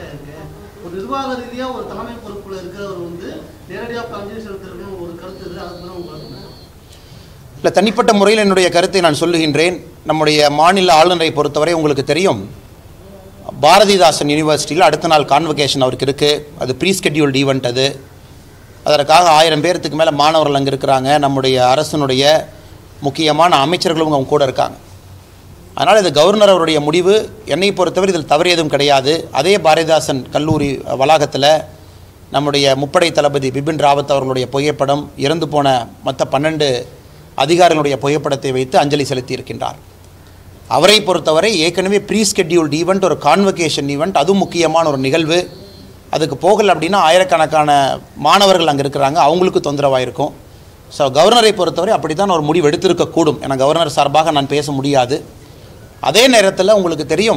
இருக்கு ஒரு நிர்வாக ரீதியா ஒரு தலைமை பொறுப்புல இருக்கிறவர் வந்து நேரடியா பஞ்சு செலுத்துறதுன்னு ஒரு கருத்து இருக்கு அதுக்கு பிறகு உங்களுக்கு என்ன? இல்லை தனிப்பட்ட முறையில் என்னுடைய கருத்தை நான் சொல்லுகின்றேன் நம்முடைய மாநில ஆளுநரை பொறுத்தவரை உங்களுக்கு தெரியும் பாரதிதாசன் யூனிவர்சிட்டியில் அடுத்த நாள் கான்வகேஷன் அவருக்கு இருக்குது அது ப்ரீ ஸ்கெட்யூல்டு ஈவெண்ட் அது அதற்காக ஆயிரம் பேர்த்துக்கு மேலே மாணவர்கள் அங்கே இருக்கிறாங்க நம்முடைய அரசினுடைய முக்கியமான அமைச்சர்களும் அவங்க கூட இருக்காங்க அதனால் இது கவர்னர் அவருடைய முடிவு என்னை பொறுத்தவரை இதில் தவறு எதுவும் கிடையாது அதே பாரதிதாசன் கல்லூரி வளாகத்தில் நம்முடைய முப்படை தளபதி பிபின் ராவத் அவர்களுடைய புகைப்படம் இறந்து போன மற்ற பன்னெண்டு அதிகாரிகளுடைய புகைப்படத்தை வைத்து அஞ்சலி செலுத்தி இருக்கின்றார் அவரை பொறுத்தவரை ஏற்கனவே ப்ரீ ஸ்கெட்யூல்டு ஈவெண்ட் ஒரு கான்வகேஷன் ஈவெண்ட் அதுவும் முக்கியமான ஒரு நிகழ்வு அதுக்கு போகல அப்படின்னா ஆயிரக்கணக்கான மாணவர்கள் அங்கே இருக்கிறாங்க அவங்களுக்கு தொந்தரவாக இருக்கும் ஸோ கவர்னரை பொறுத்தவரை அப்படி தான் ஒரு முடிவு எடுத்திருக்கக்கூடும் ஏன்னா கவர்னர் சார்பாக நான் பேச முடியாது அதே நேரத்தில் உங்களுக்கு தெரியும்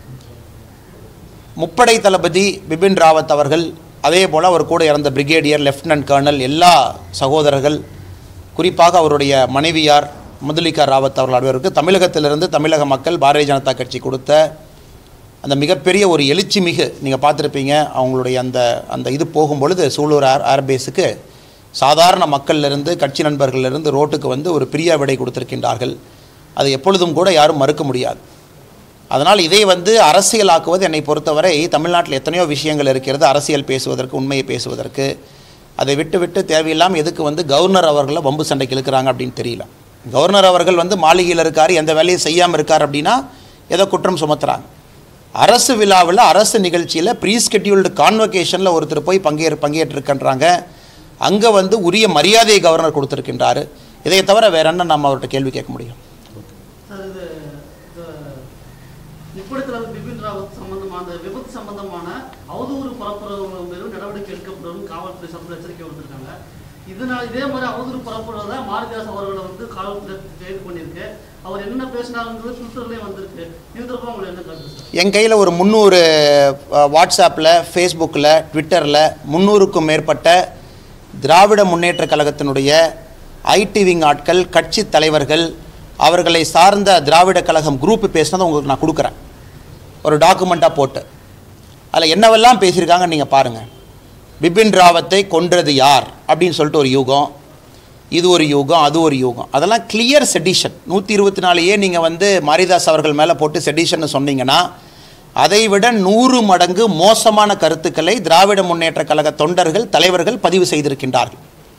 முப்படை தளபதி பிபின் ராவத் அவர்கள் அதே போல் அவர் கூட இறந்த பிரிகேடியர் லெஃப்டினன்ட் கர்னல் எல்லா சகோதரர்கள் குறிப்பாக அவருடைய மனைவியார் முதலிகா ராவத் அவர்கள் அனைவருக்கு தமிழகத்திலிருந்து தமிழக மக்கள் பாரதிய ஜனதா கட்சி கொடுத்த அந்த மிகப்பெரிய ஒரு எழுச்சி மிகு நீங்கள் பார்த்துருப்பீங்க அவங்களுடைய அந்த அந்த இது போகும்பொழுது சூலூர் ஏர் ஏர்பேஸுக்கு சாதாரண மக்கள்லேருந்து கட்சி நண்பர்களிலிருந்து ரோட்டுக்கு வந்து ஒரு பிரியா விடை கொடுத்திருக்கின்றார்கள் அது எப்பொழுதும் கூட யாரும் மறுக்க முடியாது அதனால் இதை வந்து அரசியலாக்குவது என்னை பொறுத்தவரை தமிழ்நாட்டில் எத்தனையோ விஷயங்கள் இருக்கிறது அரசியல் பேசுவதற்கு உண்மையை பேசுவதற்கு அதை விட்டு விட்டு தேவையில்லாமல் எதுக்கு வந்து கவர்னர் அவர்களை வம்பு சண்டைக்கு இழுக்கிறாங்க அப்படின்னு தெரியல கவர்னர் அவர்கள் வந்து மாளிகையில் இருக்கார் எந்த வேலையும் செய்யாமல் இருக்கார் அப்படின்னா ஏதோ குற்றம் சுமத்துறாங்க அரசு விழாவில் அரசு நிகழ்ச்சியில் ப்ரீ ஸ்கெட்யூல்டு கான்வகேஷனில் ஒருத்தர் போய் பங்கேற் பங்கேற்றிருக்கின்றாங்க அங்கே வந்து உரிய மரியாதையை கவர்னர் கொடுத்துருக்கின்றாரு இதை தவிர வேற என்ன நம்ம அவர்கிட்ட கேள்வி கேட்க முடியும் சார் இது இந்த இப்படத்துல பிபின் ராவத் சம்பந்தமான அந்த விபத்து சம்பந்தமான அவதூறு பரப்புறவங்க மீதும் நடவடிக்கை எடுக்கப்படும் காவல்துறை சார்பில் எச்சரிக்கை விடுத்திருக்காங்க இதனால் இதே மாதிரி அவதூறு பரப்புறத மாரிதாஸ் அவர்களை வந்து காவல்துறை கைது பண்ணியிருக்கு அவர் என்ன பேசினாருங்கிறது ட்விட்டர்லேயும் வந்திருக்கு இது தொடர்பாக உங்களுக்கு என்ன கருத்து சார் என் கையில் ஒரு முந்நூறு வாட்ஸ்அப்பில் ஃபேஸ்புக்கில் ட்விட்டரில் முந்நூறுக்கும் மேற்பட்ட திராவிட முன்னேற்றக் கழகத்தினுடைய ஐடி விங் ஆட்கள் கட்சி தலைவர்கள் அவர்களை சார்ந்த திராவிட கழகம் குரூப் பேசினதை உங்களுக்கு நான் கொடுக்குறேன் ஒரு டாக்குமெண்ட்டாக போட்டு அதில் என்னவெல்லாம் பேசியிருக்காங்கன்னு நீங்கள் பாருங்கள் பிபின் ராவத்தை கொன்றது யார் அப்படின்னு சொல்லிட்டு ஒரு யூகம் இது ஒரு யூகம் அது ஒரு யூகம் அதெல்லாம் கிளியர் செடிஷன் நூற்றி இருபத்தி நாலையே நீங்கள் வந்து மாரிதாஸ் அவர்கள் மேலே போட்டு செடிஷன்னு சொன்னீங்கன்னா அதை விட நூறு மடங்கு மோசமான கருத்துக்களை திராவிட முன்னேற்ற கழக தொண்டர்கள் தலைவர்கள் பதிவு செய்திருக்கின்றார்கள்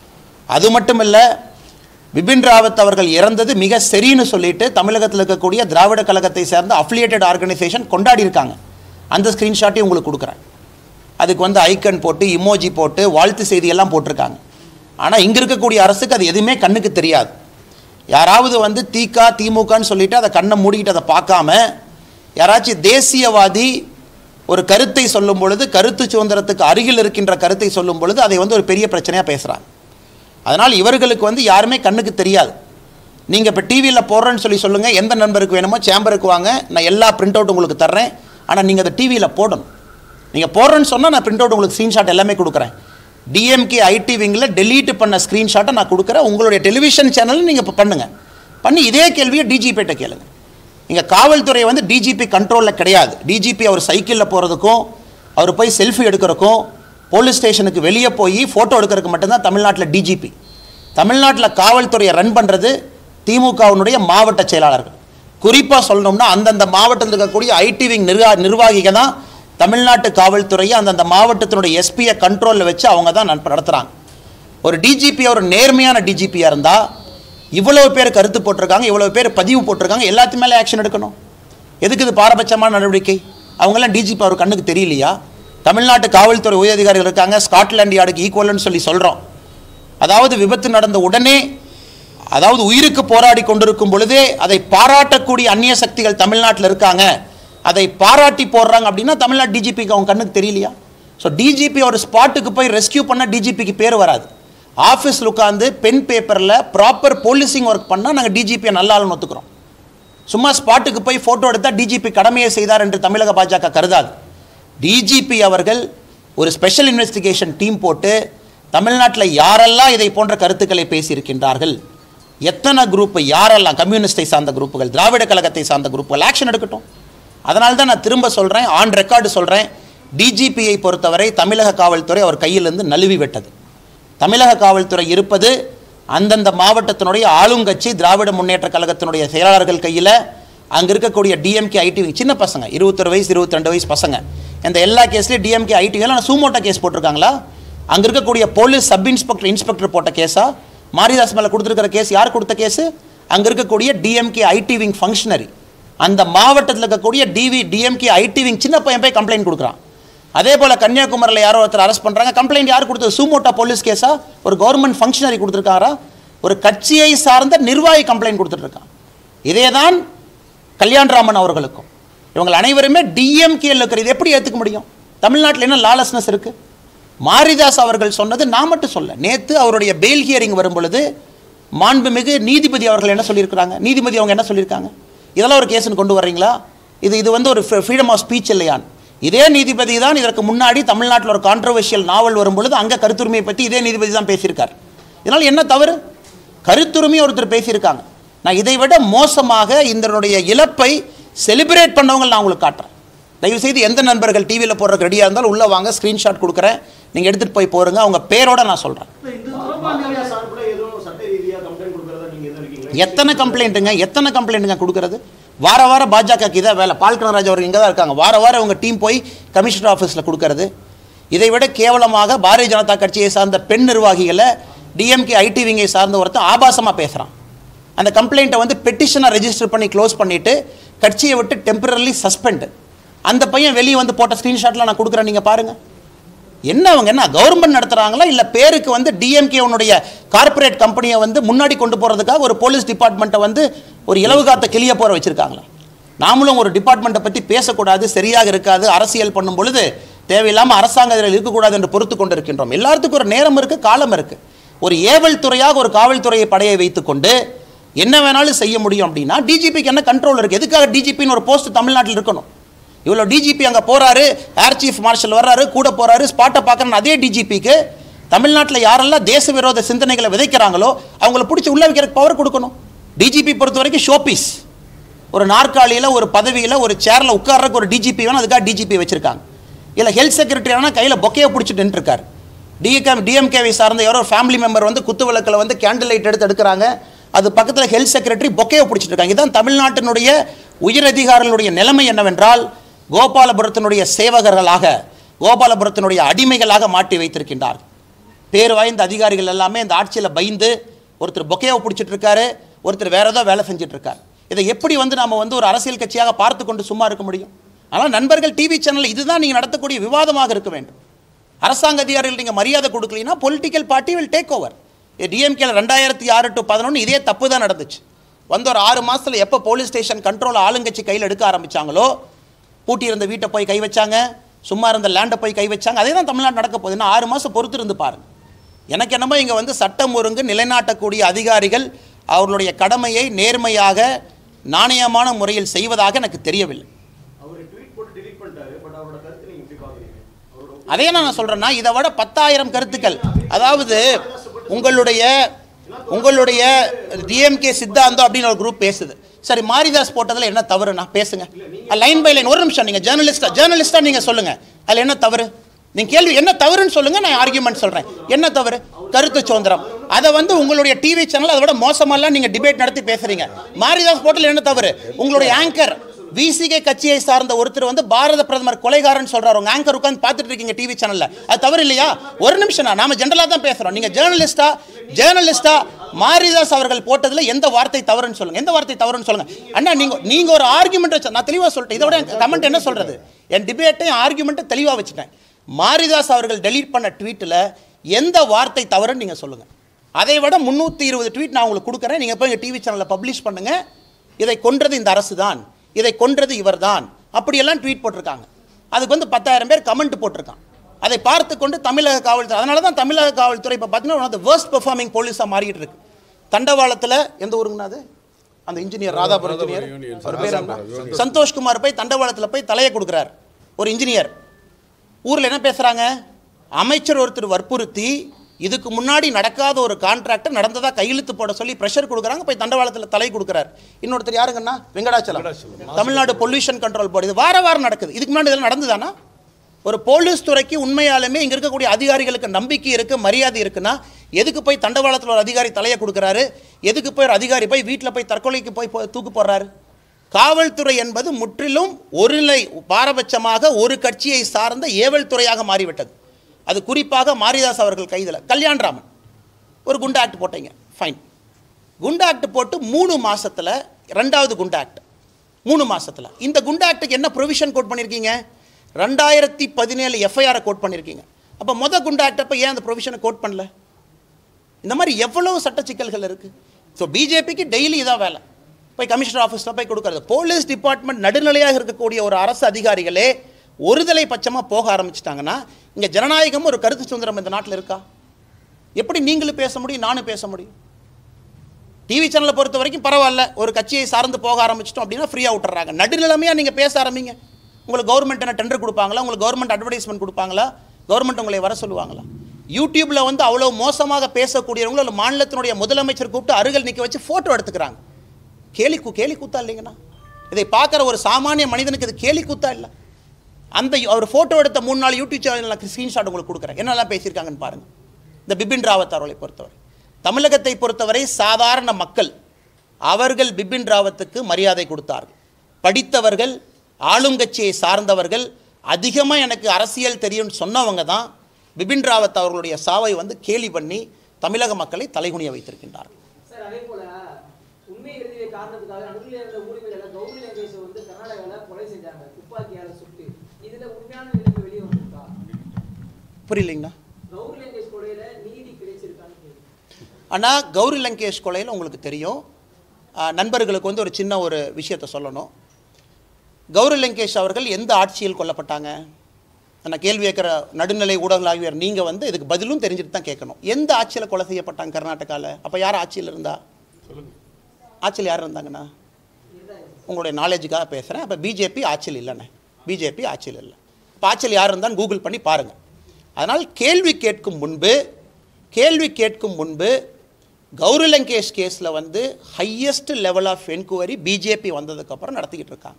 அது மட்டுமல்ல பிபின் ராவத் அவர்கள் இறந்தது மிக சரின்னு சொல்லிட்டு தமிழகத்தில் இருக்கக்கூடிய திராவிட கழகத்தை சேர்ந்த அஃபிலியேட்டட் ஆர்கனைசேஷன் கொண்டாடி இருக்காங்க அந்த ஸ்க்ரீன்ஷாட்டையும் உங்களுக்கு கொடுக்குறேன் அதுக்கு வந்து ஐக்கன் போட்டு இமோஜி போட்டு வாழ்த்து செய்தியெல்லாம் போட்டிருக்காங்க ஆனால் இங்கே இருக்கக்கூடிய அரசுக்கு அது எதுவுமே கண்ணுக்கு தெரியாது யாராவது வந்து திக திமுகன்னு சொல்லிட்டு அதை கண்ணை மூடிக்கிட்டு அதை பார்க்காம யாராச்சும் தேசியவாதி ஒரு கருத்தை சொல்லும் பொழுது கருத்து சுதந்திரத்துக்கு அருகில் இருக்கின்ற கருத்தை சொல்லும் பொழுது அதை வந்து ஒரு பெரிய பிரச்சனையாக பேசுகிறாங்க அதனால் இவர்களுக்கு வந்து யாருமே கண்ணுக்கு தெரியாது நீங்கள் இப்போ டிவியில் போடுறேன்னு சொல்லி சொல்லுங்கள் எந்த நண்பருக்கு வேணுமோ சேம்பருக்கு வாங்க நான் எல்லா பிரிண்ட் அவுட் உங்களுக்கு தர்றேன் ஆனால் நீங்கள் அதை டிவியில் போடணும் நீங்கள் போடுறேன்னு சொன்னால் நான் பிரிண்ட் அவுட் உங்களுக்கு ஸ்க்ரீன்ஷாட் எல்லாமே கொடுக்குறேன் டிஎம்கே ஐடி விங்கில் delete பண்ண ஸ்க்ரீன்ஷாட்டை நான் கொடுக்குறேன் உங்களுடைய டெலிவிஷன் சேனலில் நீங்கள் இப்போ பண்ணுங்கள் பண்ணி இதே கேள்வியை டிஜிபிகிட்ட கேளுங்க இங்கே காவல்துறை வந்து டிஜிபி கண்ட்ரோலில் கிடையாது டிஜிபி அவர் சைக்கிளில் போகிறதுக்கும் அவர் போய் செல்ஃபி எடுக்கிறதுக்கும் போலீஸ் ஸ்டேஷனுக்கு வெளியே போய் ஃபோட்டோ எடுக்கிறதுக்கு மட்டும்தான் தமிழ்நாட்டில் டிஜிபி தமிழ்நாட்டில் காவல்துறையை ரன் பண்ணுறது திமுகவினுடைய மாவட்ட செயலாளர்கள் குறிப்பாக சொல்லணும்னா அந்தந்த மாவட்டத்தில் இருக்கக்கூடிய ஐடி விங் நிர்வா நிர்வாகிகள் தான் தமிழ்நாட்டு காவல்துறையை அந்தந்த மாவட்டத்தினுடைய எஸ்பியை கண்ட்ரோலில் வச்சு அவங்க தான் நட- நடத்துகிறாங்க ஒரு டிஜிபி ஒரு நேர்மையான டிஜிபியாக இருந்தால் இவ்வளவு பேர் கருத்து போட்டிருக்காங்க இவ்வளவு பேர் பதிவு போட்டிருக்காங்க எல்லாத்து மேலே ஆக்ஷன் எடுக்கணும் எதுக்கு இது பாரபட்சமான நடவடிக்கை அவங்கெல்லாம் டிஜிபி அவர் கண்ணுக்கு தெரியலையா தமிழ்நாட்டு காவல்துறை உயரதிகாரிகள் இருக்காங்க ஸ்காட்லாந்து யார்டுக்கு ஈக்குவல்னு சொல்லி சொல்கிறோம் அதாவது விபத்து நடந்த உடனே அதாவது உயிருக்கு போராடி கொண்டிருக்கும் பொழுதே அதை பாராட்டக்கூடிய அந்நிய சக்திகள் தமிழ்நாட்டில் இருக்காங்க அதை பாராட்டி போடுறாங்க அப்படின்னா தமிழ்நாடு டிஜிபிக்கு அவங்க கண்ணுக்கு தெரியலையா ஸோ டிஜிபி ஒரு ஸ்பாட்டுக்கு போய் ரெஸ்கியூ பண்ண டிஜிபிக்கு பேர் வராது ஆஃபீஸில் உட்காந்து பென் பேப்பரில் ப்ராப்பர் போலீசிங் ஒர்க் பண்ணால் நாங்கள் டிஜிபியை நல்ல ஆளுன்னு ஒத்துக்கிறோம் சும்மா ஸ்பாட்டுக்கு போய் ஃபோட்டோ எடுத்தால் டிஜிபி கடமையை செய்தார் என்று தமிழக பாஜக கருதாது டிஜிபி அவர்கள் ஒரு ஸ்பெஷல் இன்வெஸ்டிகேஷன் டீம் போட்டு தமிழ்நாட்டில் யாரெல்லாம் இதை போன்ற கருத்துக்களை பேசியிருக்கின்றார்கள் எத்தனை குரூப் யாரெல்லாம் கம்யூனிஸ்டை சார்ந்த குரூப்புகள் திராவிட கழகத்தை சார்ந்த குரூப்புகள் ஆக்ஷன் எடுக்கட்டும் அதனால தான் நான் திரும்ப சொல்கிறேன் ஆன் ரெக்கார்டு சொல்கிறேன் டிஜிபியை பொறுத்தவரை தமிழக காவல்துறை அவர் கையிலிருந்து நழுவி விட்டது தமிழக காவல்துறை இருப்பது அந்தந்த மாவட்டத்தினுடைய ஆளுங்கட்சி திராவிட முன்னேற்ற கழகத்தினுடைய செயலாளர்கள் கையில் அங்கே இருக்கக்கூடிய டிஎம்கே ஐடி சின்ன பசங்க இருபத்தொரு வயசு இருபத்தி ரெண்டு வயசு பசங்க இந்த எல்லா கேஸ்லையும் டிஎம்கே ஐடிவியில் சூமோட்டோ கேஸ் போட்டிருக்காங்களா அங்கே இருக்கக்கூடிய போலீஸ் சப் இன்ஸ்பெக்டர் இன்ஸ்பெக்டர் போட்ட கேஸா மாரிதாஸ் மேலே கொடுத்துருக்கிற கேஸ் யார் கொடுத்த கேஸு அங்கே இருக்கக்கூடிய டிஎம்கே ஐடி விங் ஃபங்க்ஷனரி அந்த மாவட்டத்தில் இருக்கக்கூடிய டிவி டிஎம்கே ஐடி விங் சின்ன பையன் போய் கம்ப்ளைண்ட் கொடுக்குறான் அதே போல் கன்னியாகுமரியில் யாரோ ஒருத்தர் அரெஸ்ட் பண்ணுறாங்க கம்ப்ளைண்ட் யார் கொடுத்தது சூமோட்டா போலீஸ் கேஸா ஒரு கவர்மெண்ட் ஃபங்க்ஷனரி கொடுத்துருக்காரா ஒரு கட்சியை சார்ந்த நிர்வாகி கம்ப்ளைண்ட் கொடுத்துட்ருக்கான் இதே தான் கல்யாண்ராமன் அவர்களுக்கும் இவங்க அனைவருமே டிஎம்கேல இருக்கிற இது எப்படி ஏற்றுக்க முடியும் தமிழ்நாட்டில் என்ன லாலஸ்னஸ் இருக்குது மாரிதாஸ் அவர்கள் சொன்னது நான் மட்டும் சொல்ல நேற்று அவருடைய பெயில் ஹியரிங் வரும் பொழுது மாண்புமிகு நீதிபதி அவர்கள் என்ன சொல்லியிருக்கிறாங்க நீதிபதி அவங்க என்ன சொல்லியிருக்காங்க இதெல்லாம் ஒரு கேஸ்னு கொண்டு வர்றீங்களா இது இது வந்து ஒரு ஃப்ரீடம் ஆஃப் ஸ்பீச் இல்லையான் இதே நீதிபதி தான் இதற்கு முன்னாடி தமிழ்நாட்டில் ஒரு கான்ட்ரவர்ஷியல் நாவல் வரும் பொழுது அங்கே கருத்துரிமையை பற்றி இதே நீதிபதி தான் பேசியிருக்கார் இதனால் என்ன தவறு கருத்துரிமை ஒருத்தர் பேசியிருக்காங்க நான் இதை விட மோசமாக இதனுடைய இழப்பை செலிப்ரேட் பண்ணவங்க நான் உங்களுக்கு காட்டுறேன் தயவுசெய்து எந்த நண்பர்கள் டிவியில் போடுறதுக்கு ரெடியாக இருந்தாலும் உள்ளே வாங்க ஸ்க்ரீன்ஷாட் கொடுக்குறேன் நீங்கள் எடுத்துகிட்டு போய் போருங்க அவங்க பேரோட நான் சொல்கிறேன் இல்ல, இது தொடர்பான பாஜக சார்புல எதுவும் சட்ட ரீதியா கம்ப்ளைண்ட் கொடுக்கறதா நீங்க எதுவும் இருக்கீங்களா எத்தனை கம்ப்ளைண்ட்டுங்க எத்தனை கம்ப்ளைண்ட்டுங்க கொடுக்கறது வார வாரம் பாஜகக்கு இதான் வேலை பால் கனகராஜ் அவர்கள் இங்கே தான் இருக்காங்க வார வாரம் அவங்க டீம் போய் கமிஷனர் ஆஃபீஸில் கொடுக்கறது இதை விட கேவலமாக பாரதிய ஜனதா கட்சியை சார்ந்த பெண் நிர்வாகிகளை டிஎம்கே ஐடி விங்கை சார்ந்த ஒருத்தன் ஆபாசமாக பேசுகிறான் அந்த கம்ப்ளைண்ட்டை வந்து பெட்டிஷனை ரெஜிஸ்டர் பண்ணி க்ளோஸ் பண்ணிவிட்டு கட்சியை விட்டு டெம்பரரி சஸ்பெண்ட் அந்த பையன் வெளியே வந்து போட்ட ஸ்க்ரீன்ஷாட்லாம் நான் கொடுக்குறேன் நீங்கள் பாருங்கள் என்ன அவங்க என்ன கவர்மெண்ட் நடத்துகிறாங்களா இல்லை பேருக்கு வந்து டிஎம்கே உன்னுடைய கார்ப்பரேட் கம்பெனியை வந்து முன்னாடி கொண்டு போகிறதுக்காக ஒரு போலீஸ் டிபார்ட்மெண்ட்டை வந்து ஒரு இலவு காத்த கிளிய போற வச்சுருக்காங்களா நாமளும் ஒரு டிபார்ட்மெண்ட்டை பற்றி பேசக்கூடாது சரியாக இருக்காது அரசியல் பண்ணும் பொழுது தேவையில்லாமல் அரசாங்க இதில் இருக்கக்கூடாது என்று பொறுத்து கொண்டு இருக்கின்றோம் எல்லாத்துக்கும் ஒரு நேரம் இருக்குது காலம் இருக்குது ஒரு ஏவல் துறையாக ஒரு காவல்துறையை படையை வைத்துக்கொண்டு என்ன வேணாலும் செய்ய முடியும் அப்படின்னா டிஜிபிக்கு என்ன கண்ட்ரோல் இருக்குது எதுக்காக டிஜிபின்னு ஒரு போஸ்ட் தமிழ்நாட்டில் இருக்கணும் இவ்வளோ டிஜிபி அங்கே போறாரு ஏர் சீஃப் மார்ஷல் வர்றாரு கூட போறாரு ஸ்பாட்டை பார்க்குறேன் அதே டிஜிபிக்கு தமிழ்நாட்டில் யாரெல்லாம் தேச விரோத சிந்தனைகளை விதைக்கிறாங்களோ அவங்கள பிடிச்சி உள்ள வைக்கிறதுக்கு பவர் கொடுக்கணும் டிஜிபி பொறுத்த வரைக்கும் ஷோபீஸ் ஒரு நாற்காலியில் ஒரு பதவியில் ஒரு சேரில் உட்கார்றதுக்கு ஒரு டிஜிபி வேணும் அதுக்காக டிஜிபி வச்சிருக்காங்க இல்லை ஹெல்த் செக்ரட்டரி ஆனால் கையில் பொக்கையை பிடிச்சிட்டு நின்றுருக்காரு டிஎம்கே டிஎம்கேவை சார்ந்த யாரோ ஒரு ஃபேமிலி மெம்பர் வந்து குத்து விளக்கில் வந்து கேண்டில் லைட் எடுத்து எடுக்கிறாங்க அது பக்கத்தில் ஹெல்த் செக்ரட்டரி பொக்கையை பிடிச்சிட்டு இருக்காங்க இதுதான் தமிழ்நாட்டினுடைய உயர் அதிகாரிகளுடைய நிலைமை என்னவென்றால் கோபாலபுரத்தினுடைய சேவகர்களாக கோபாலபுரத்தினுடைய அடிமைகளாக மாட்டி வைத்திருக்கின்றார் பேர் வாய்ந்த அதிகாரிகள் எல்லாமே இந்த ஆட்சியில் பயந்து ஒருத்தர் பொக்கையை பிடிச்சிட்டு இருக்காரு ஒருத்தர் வேற ஏதோ வேலை செஞ்சுட்டு இருக்காரு இதை எப்படி வந்து நாம வந்து ஒரு அரசியல் கட்சியாக பார்த்து கொண்டு சும்மா இருக்க முடியும் ஆனால் நண்பர்கள் டிவி சேனல் இதுதான் நீங்கள் நடத்தக்கூடிய விவாதமாக இருக்க வேண்டும் அரசாங்க அதிகாரிகள் நீங்கள் மரியாதை கொடுக்கலனா political party will take over டிஎம்கேல ரெண்டாயிரத்தி ஆறு டு பதினொன்று இதே தப்பு தான் நடந்துச்சு வந்து ஒரு ஆறு மாசத்துல எப்போ போலீஸ் ஸ்டேஷன் கண்ட்ரோல் ஆளுங்கட்சி கையில் எடுக்க ஆரம்பிச்சாங்களோ பூட்டி இருந்த வீட்டை போய் கை வச்சாங்க சும்மா இருந்த லேண்டை போய் கை வச்சாங்க அதே தான் தமிழ்நாடு நடக்க போகுது இன்னும் ஆறு மாதம் பொறுத்து இருந்து பாருங்க எனக்கு என்னமோ இங்கே வந்து சட்டம் ஒழுங்கு நிலைநாட்டக்கூடிய அதிகாரிகள் அவர்களுடைய கடமையை நேர்மையாக நாணயமான முறையில் செய்வதாக எனக்கு தெரியவில்லை அவர் ட்வீட் போட்டு delete பண்ணிட்டாரு பட் அவரோட கருத்து நீங்க எப்படி பாக்குறீங்க அவரோட அதே நான் சொல்கிறேன்னா இதை விட பத்தாயிரம் கருத்துக்கள் அதாவது உங்களுடைய உங்களுடைய டிஎம்கே சித்தாந்தம் அப்படின்னு ஒரு குரூப் பேசுது சரி மாரிதாஸ் போட்டதில் என்ன தவறுண்ணா பேசுங்க லைன் பை லைன் ஒரு நிமிஷம் நீங்கள் ஜேர்னலிஸ்டா ஜேர்னலிஸ்டா நீங்கள் சொல்லுங்கள் அதில் என்ன தவறு நீங்கள் கேள்வி என்ன தவறுன்னு சொல்லுங்க நான் ஆர்கியூமெண்ட் சொல்கிறேன் என்ன தவறு கருத்து சுதந்திரம் அதை வந்து உங்களுடைய டிவி சேனல் அதை விட மோசமெல்லாம் நீங்கள் டிபேட் நடத்தி பேசுறீங்க மாரிதாஸ் போட்டதில் என்ன தவறு உங்களுடைய ஆங்கர் விசிகே கட்சியை சார்ந்த ஒருத்தர் வந்து பாரத பிரதமர் கொலைகாரன் சொல்றாரு உங்க ஆங்கர் உட்கார்ந்து பார்த்துட்டு இருக்கீங்க டிவி சேனல்ல அது தவறு இல்லையா ஒரு நிமிஷம் நாம ஜெனரலா தான் பேசுறோம் நீங்க ஜேர்னலிஸ்டா ஜேர்னலிஸ்டா மாரிதாஸ் அவர்கள் போட்டதுல எந்த வார்த்தை தவறுன்னு சொல்லுங்க எந்த வார்த்தை தவறுன்னு சொல்லுங்க அண்ணா நீங்க நீங்க ஒரு ஆர்குமெண்ட் வச்ச நான் தெளிவா சொல்லிட்டேன் இதோட கமெண்ட் என்ன சொல்றது என் டிபேட்டையும் ஆர்குமெண்ட்டை தெளிவா வச்சுட்டேன் மாரிதாஸ் அவர்கள் டெலீட் பண்ண ட்வீட்டில் எந்த வார்த்தை தவறுன்னு நீங்க சொல்லுங்க அதை விட முந்நூற்றி இருபது ட்வீட் நான் உங்களுக்கு கொடுக்குறேன் நீங்கள் போய் டிவி சேனலில் பப்ளிஷ் பண்ணுங்க இதை கொன்றது இந்த அரசு தான் இதை கொன்றது இவர்தான் அப்படியெல்லாம் ட்வீட் போட்டிருக்காங்க அதுக்கு வந்து பத்தாயிரம் பேர் கமெண்ட் போட்டிருக்கான் அதை பார்த்து கொண்டு தமிழக காவல்துறை அதனால தான் தமிழக காவல்துறை இப்போ பார்த்தீங்கன்னா ஒன் ஆஃப் வேர்ஸ்ட் பெர்ஃபார்மிங் போலீஸாக மாறிட்டு இருக்கு தண்டவாளத்தில் எந்த ஊருங்கண்ணா அது அந்த இன்ஜினியர் ராதாபுரம் இன்ஜினியர் அவர் பேர் என்ன சந்தோஷ்குமார் போய் தண்டவாளத்தில் போய் தலையை கொடுக்குறார் ஒரு இன்ஜினியர் ஊரில் என்ன பேசுகிறாங்க அமைச்சர் ஒருத்தர் வற்புறுத்தி இதுக்கு முன்னாடி நடக்காத ஒரு கான்ட்ராக்டர் நடந்ததா கையெழுத்து போட சொல்லி ப்ரெஷர் கொடுக்குறாங்க போய் தண்டவாளத்தில் தலை கொடுக்குறாரு இன்னொருத்தர் யாருங்கண்ணா Venkatachalam Tamil Nadu pollution control board இது வார வாரம் நடக்குது இதுக்கு முன்னாடி இதெல்லாம் நடந்துதானா ஒரு போலீஸ் துறைக்கு உண்மையாலுமே இங்கே இருக்கக்கூடிய அதிகாரிகளுக்கு நம்பிக்கை இருக்குது மரியாதை இருக்குன்னா எதுக்கு போய் தண்டவாளத்தில் ஒரு அதிகாரி தலையை கொடுக்குறாரு எதுக்கு போய் ஒரு அதிகாரி போய் வீட்டில் போய் தற்கொலைக்கு போய் போ- தூக்கு போடுறாரு காவல்துறை என்பது முற்றிலும் ஒரு நிலை பாரபட்சமாக ஒரு கட்சியை சார்ந்த ஏவல் துறையாக மாறிவிட்டது அது குறிப்பாக மாரிதாஸ் அவர்கள் கைதில் கல்யாண்ராமன் ஒரு குண்டா ஆக்ட் போட்டீங்க ஃபைன் குண்டா ஆக்ட் போட்டு மூணு மாசத்துல ரெண்டாவது குண்டா ஆக்ட் மூணு மாசத்துல இந்த குண்டா ஆக்டுக்கு என்ன ப்ரொவிஷன் கோட் பண்ணியிருக்கீங்க ரெண்டாயிரத்தி பதினேழு எஃப்ஐஆரை கோட் பண்ணியிருக்கீங்க அப்போ மொத குண்டா ஆக்ட் அப்போ ஏன் அந்த ப்ரொவிஷனை கோட் பண்ணல இந்த மாதிரி எவ்வளவு சட்ட சிக்கல்கள் இருக்குது ஸோ பிஜேபிக்கு டெய்லி இதான் வேலை போய் கமிஷனர் ஆஃபீஸில் போய் கொடுக்கறது போலீஸ் டிபார்ட்மெண்ட் நடுநிலையாக இருக்கக்கூடிய ஒரு அரசு அதிகாரிகளே ஒருதலை பட்சமாக போக ஆரம்பிச்சிட்டாங்கன்னா இங்கே ஜனநாயகம் ஒரு கருத்து சுதந்திரம் இந்த நாட்டில் இருக்கா எப்படி நீங்களும் பேச முடியும் நானும் பேச முடியும் டிவி சேனலை பொறுத்த வரைக்கும் பரவாயில்ல ஒரு கட்சியை சார்ந்து போக ஆரம்பிச்சிட்டோம் அப்படின்னா ஃப்ரீயாக விட்டுறாங்க நடுநிலைமையாக நீங்கள் பேச ஆரம்பிங்க உங்களுக்கு கவர்மெண்ட் என்ன டெண்டர் கொடுப்பாங்களா உங்களுக்கு கவர்மெண்ட் அட்வர்டைஸ்மெண்ட் கொடுப்பாங்களா கவர்மெண்ட் உங்களை வர சொல்லுவாங்களா யூடியூப்பில் வந்து அவ்வளோ மோசமாக பேசக்கூடியவங்களும் அல்ல மாநிலத்தினுடைய முதலமைச்சர் கூப்பிட்டு அருகில் நிற்க வச்சு ஃபோட்டோ எடுத்துக்கிறாங்க கேலி கூ கேலி கூத்தா இல்லைங்கண்ணா இதை பார்க்குற ஒரு சாமானிய மனிதனுக்கு இது கேலி கூத்தா இல்லை அந்த அவர் ஃபோட்டோ எடுத்த மூணு நாள் யூடியூப் சேனலில் ஸ்க்ரீன்ஷாட் உங்களுக்கு கொடுக்குறேன் என்னெல்லாம் பேசியிருக்காங்கன்னு பாருங்கள் இந்த பிபின் ராவத் அவர்களை பொறுத்தவரை தமிழகத்தை பொறுத்தவரை சாதாரண மக்கள் அவர்கள் பிபின் ராவத்துக்கு மரியாதை கொடுத்தார்கள் படித்தவர்கள் ஆளுங்கட்சியை சார்ந்தவர்கள் அதிகமாக எனக்கு அரசியல் தெரியும்னு சொன்னவங்க தான் பிபின் ராவத் அவர்களுடைய சாவை வந்து கேலி பண்ணி தமிழக மக்களை தலைகுனிய வைத்திருக்கின்றார்கள் சார் அதே போல உண்மை எழுதிய காரணத்துக்காக நடுவில் இருந்த ஊழியர்களை கௌரி லங்கேஷ் வந்து கர்நாடகாவில் கொலை செஞ்சாங்க துப்பாக்கியால சுட்டு இதுல உண்மையான நிலைமை வெளியே வந்திருக்கா புரியலைங்களா கௌரி லங்கேஷ் கொலையில நீதி கிடைச்சிருக்கான்னு கேள்வி ஆனால் கௌரி லங்கேஷ் கொலையில் உங்களுக்கு தெரியும் ஆ, நண்பர்களுக்கு வந்து ஒரு சின்ன ஒரு விஷயத்தை சொல்லணும் கௌரி லங்கேஷ் அவர்கள் எந்த ஆட்சியில் கொல்லப்பட்டாங்க நான் கேள்வி கேட்குற நடுநிலை ஊடகங்களாகியோர் நீங்கள் வந்து இதுக்கு பதிலும் தெரிஞ்சுட்டு தான் கேட்கணும் எந்த ஆட்சியில் கொலை செய்யப்பட்டாங்க கர்நாடகாவில் அப்போ யார் ஆட்சியில் இருந்தா ஆட்சியில் யார் இருந்தாங்கண்ணா உங்களுடைய நாலேஜுக்காக பேசுகிறேன் அப்போ பிஜேபி ஆட்சியில் இல்லைண்ணே பிஜேபி ஆட்சியில் இல்லை இப்போ ஆட்சியில் யார் இருந்தான்னு கூகுள் பண்ணி பாருங்கள் அதனால் கேள்வி கேட்கும் முன்பு கேள்வி கேட்கும் முன்பு கௌரி லங்கேஷ் கேஸில் வந்து highest level of enquiry BJP வந்ததுக்கப்புறம் நடத்திக்கிட்டு இருக்காங்க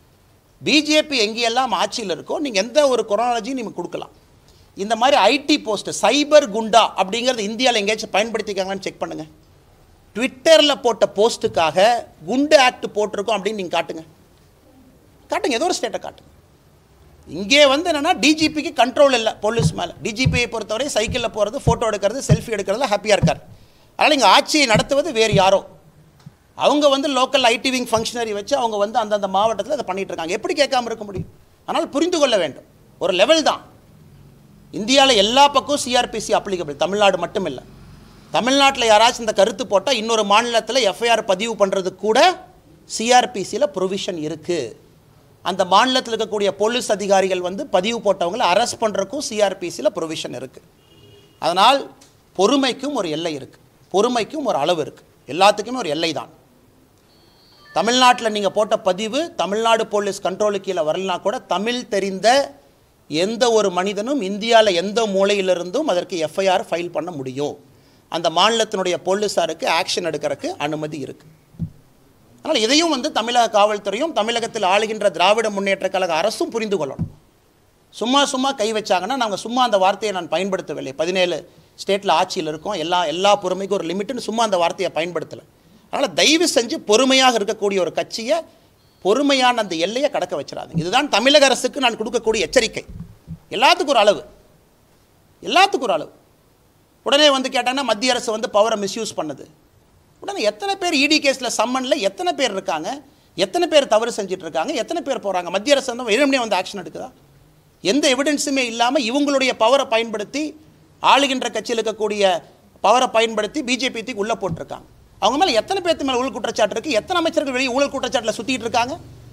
பிஜேபி எங்கேயெல்லாம் ஆட்சியில் இருக்கோ நீங்கள் எந்த ஒரு கொரோனாலஜியும் நீங்கள் கொடுக்கலாம் இந்த மாதிரி ஐடி போஸ்ட் சைபர் குண்டா அப்படிங்கிறது இந்தியாவில் எங்கேயாச்சும் பயன்படுத்திக்காங்கன்னு செக் பண்ணுங்கள் ட்விட்டரில் போட்ட போஸ்ட்டுக்காக குண்டு ஆக்ட் போட்டிருக்கோம் அப்படின்னு நீங்கள் காட்டுங்க காட்டுங்க ஏதோ ஒரு ஸ்டேட்டை காட்டுங்க இங்கே வந்து என்னென்னா டிஜிபிக்கு கண்ட்ரோல் இல்லை போலீஸ் மேலே டிஜிபியை பொறுத்தவரை சைக்கிளில் போகிறது ஃபோட்டோ எடுக்கிறது செல்ஃபி எடுக்கிறதுல ஹாப்பியாக இருக்கார் அதனால் இங்கே ஆட்சியை நடத்துவது வேறு யாரோ அவங்க வந்து லோக்கல் ஐடி விங் ஃபங்க்ஷனரி வச்சு அவங்க வந்து அந்தந்த மாவட்டத்தில் அதை பண்ணிட்டு இருக்காங்க எப்படி கேட்காம இருக்க முடியும் ஆனால் புரிந்து கொள்ள வேண்டும் ஒரு லெவல் தான் இந்தியாவில் எல்லா பக்கம் சிஆர்பிசி அப்ளிகபிள் தமிழ்நாடு மட்டும் இல்லை தமிழ்நாட்டில் யாராச்சும் இந்த கருத்து போட்டால் இன்னொரு மாநிலத்தில் எஃப்ஐஆர் பதிவு பண்ணுறது கூட சிஆர்பிசியில் ப்ரொவிஷன் இருக்குது அந்த மாநிலத்தில் இருக்கக்கூடிய போலீஸ் அதிகாரிகள் வந்து பதிவு போட்டவங்களை அரெஸ்ட் பண்ணுறதுக்கும் சிஆர்பிசியில் ப்ரொவிஷன் இருக்குது அதனால் பொறுமைக்கும் ஒரு எல்லை இருக்குது பொறுமைக்கும் ஒரு அளவு இருக்குது எல்லாத்துக்குமே ஒரு எல்லை தான் தமிழ்நாட்டில் நீங்கள் போட்ட பதிவு தமிழ்நாடு போலீஸ் கண்ட்ரோலுக்கு கீழே வரலனா கூட தமிழ் தெரிந்த எந்த ஒரு மனிதனும் இந்தியாவில் எந்த மூலையிலிருந்தும் அதற்கு எஃப்ஐஆர் ஃபைல் பண்ண முடியும் அந்த மாநிலத்தினுடைய போலீஸாருக்கு ஆக்ஷன் எடுக்கிறதுக்கு அனுமதி இருக்குது அதனால் இதையும் வந்து தமிழக காவல்துறையும் தமிழகத்தில் ஆளுகின்ற திராவிட முன்னேற்றக் கழக அரசும் புரிந்து கொள்ளணும் சும்மா சும்மா கை வச்சாங்கன்னா நாங்கள் சும்மா அந்த வார்த்தையை நான் பயன்படுத்தவில்லை பதினேழு ஸ்டேட்டில் ஆட்சியில் இருக்கோம் எல்லா எல்லா பொறுமைக்கும் ஒரு லிமிட்டுன்னு சும்மா அந்த வார்த்தையை பயன்படுத்தலை அதனால் தயவு செஞ்சு பொறுமையாக இருக்கக்கூடிய ஒரு கட்சியை பொறுமையான அந்த எல்லையை கடக்க வச்சிடாதீங்க இதுதான் தமிழக அரசுக்கு நான் கொடுக்கக்கூடிய எச்சரிக்கை எல்லாத்துக்கும் ஒரு அளவு எல்லாத்துக்கும் ஒரு அளவு உடனே வந்து கேட்டாங்கன்னா மத்திய அரசு வந்து பவரை மிஸ்யூஸ் பண்ணுது உடனே எத்தனை பேர் இடி கேஸில் சம்மனில் எத்தனை பேர் இருக்காங்க எத்தனை பேர் தவறு செஞ்சுட்டு இருக்காங்க எத்தனை பேர் போகிறாங்க மத்திய அரசு வந்து வெறுமனே வந்து ஆக்ஷன் எடுக்குதா எந்த எவிடன்ஸுமே இல்லாமல் இவங்களுடைய பவரை பயன்படுத்தி ஆளுகின்ற கட்சியில் இருக்கக்கூடிய பவரை பயன்படுத்தி பிஜேபி தூக்கி உள்ளே போட்டிருக்காங்க அவங்க மேலே எத்தனை பேர்த்து மேலே ஊழல் குற்றச்சாட்டு இருக்குது எத்தனை அமைச்சர்கள் வெளியே ஊழல் குற்றச்சாட்டில் சுற்றிட்டு இருக்காங்க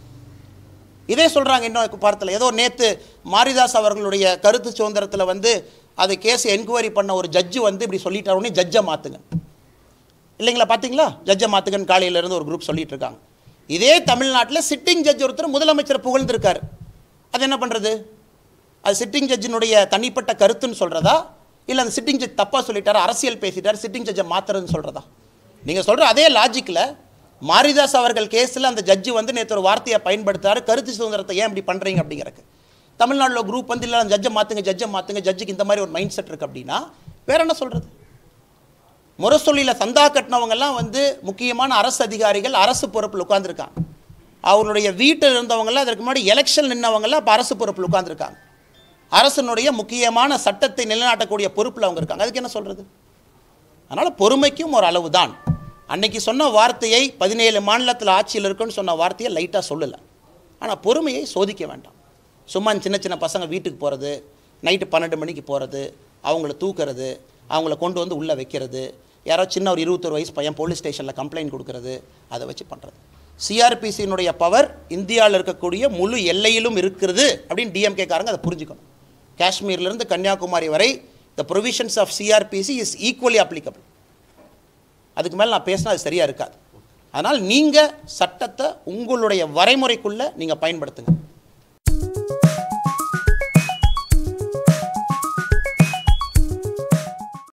இதே சொல்கிறாங்க இன்னும் பார்த்தல ஏதோ நேற்று மாரிதாஸ் அவர்களுடைய கருத்து சுதந்திரத்தில் வந்து அது கேஸ் என்கொயரி பண்ண ஒரு ஜட்ஜு வந்து இப்படி சொல்லிட்டார் உடனே ஜட்ஜை மாற்றுங்க இல்லைங்களா பார்த்தீங்களா ஜட்ஜை மாற்றுங்கன்னு காலையில இருந்து ஒரு குரூப் சொல்லிட்டு இருக்காங்க இதே தமிழ்நாட்டில் சிட்டிங் ஜட்ஜ் ஒருத்தர் முதலமைச்சர் புகழ்ந்திருக்காரு அது என்ன பண்ணுறது அது சிட்டிங் ஜட்ஜினுடைய தனிப்பட்ட கருத்துன்னு சொல்கிறதா இல்லை அந்த சிட்டிங் ஜட்ஜ் தப்பாக சொல்லிட்டாரு அரசியல் பேசிட்டார் சிட்டிங் ஜட்ஜை மாத்துறதுன்னு சொல்கிறதா நீங்கள் சொல்கிற அதே லாஜிக்கில் மாரிதாஸ் அவர்கள் கேஸில் அந்த ஜட்ஜு வந்து நேற்று ஒரு வார்த்தையை பயன்படுத்தாரு கருத்து சுதந்திரத்தை ஏன் இப்படி பண்ணுறீங்க அப்படிங்கிறக்கு தமிழ்நாட்டில் குரூப் வந்து இல்லை ஜட்ஜை மாற்றுங்க ஜட்ஜை மாற்றுங்க ஜட்ஜுக்கு இந்த மாதிரி ஒரு மைண்ட் செட் இருக்குது அப்படின்னா வேற என்ன சொல்கிறது முரசொலியில் சந்தா கட்டினவங்கெல்லாம் வந்து முக்கியமான அரசு அதிகாரிகள் அரசு பொறுப்பில் உட்காந்துருக்காங்க அவருடைய வீட்டில் இருந்தவங்கெல்லாம் அதற்கு முன்னாடி எலெக்ஷன் நின்றவங்கெல்லாம் இப்போ அரசு பொறுப்பில் உட்காந்துருக்காங்க அரசனுடைய முக்கியமான சட்டத்தை நிலைநாட்டக்கூடிய பொறுப்பில் அவங்க இருக்காங்க அதுக்கு என்ன சொல்கிறது அதனால் பொறுமைக்கும் ஒரு அளவு தான் அன்னைக்கு சொன்ன வார்த்தையை பதினேழு மாநிலத்தில் ஆட்சியில் இருக்குன்னு சொன்ன வார்த்தையை லைட்டாக சொல்லலை ஆனால் பொறுமையை சோதிக்க வேண்டாம் சும்மா சின்ன சின்ன பசங்க வீட்டுக்கு போகிறது நைட்டு பன்னெண்டு மணிக்கு போகிறது அவங்கள தூக்குறது அவங்கள கொண்டு வந்து உள்ளே வைக்கிறது யாரோ சின்ன ஒரு இருபத்தொரு வயசு பையன் போலீஸ் ஸ்டேஷனில் கம்ப்ளைண்ட் கொடுக்கறது அதை வச்சு பண்ணுறது சிஆர்பிசியினுடைய பவர் இந்தியாவில் இருக்கக்கூடிய முழு எல்லையிலும் இருக்கிறது அப்படின்னு டிஎம்கே காரங்க அதை புரிஞ்சுக்கணும் காஷ்மீர்லேருந்து கன்னியாகுமரி வரை the provisions of CrPC is equally applicable அதுக்கு மேலே நான் பேசினா அது சரியாக இருக்காது அதனால் நீங்கள் சட்டத்தை உங்களுடைய வரைமுறைக்குள்ளே நீங்கள் பயன்படுத்துங்க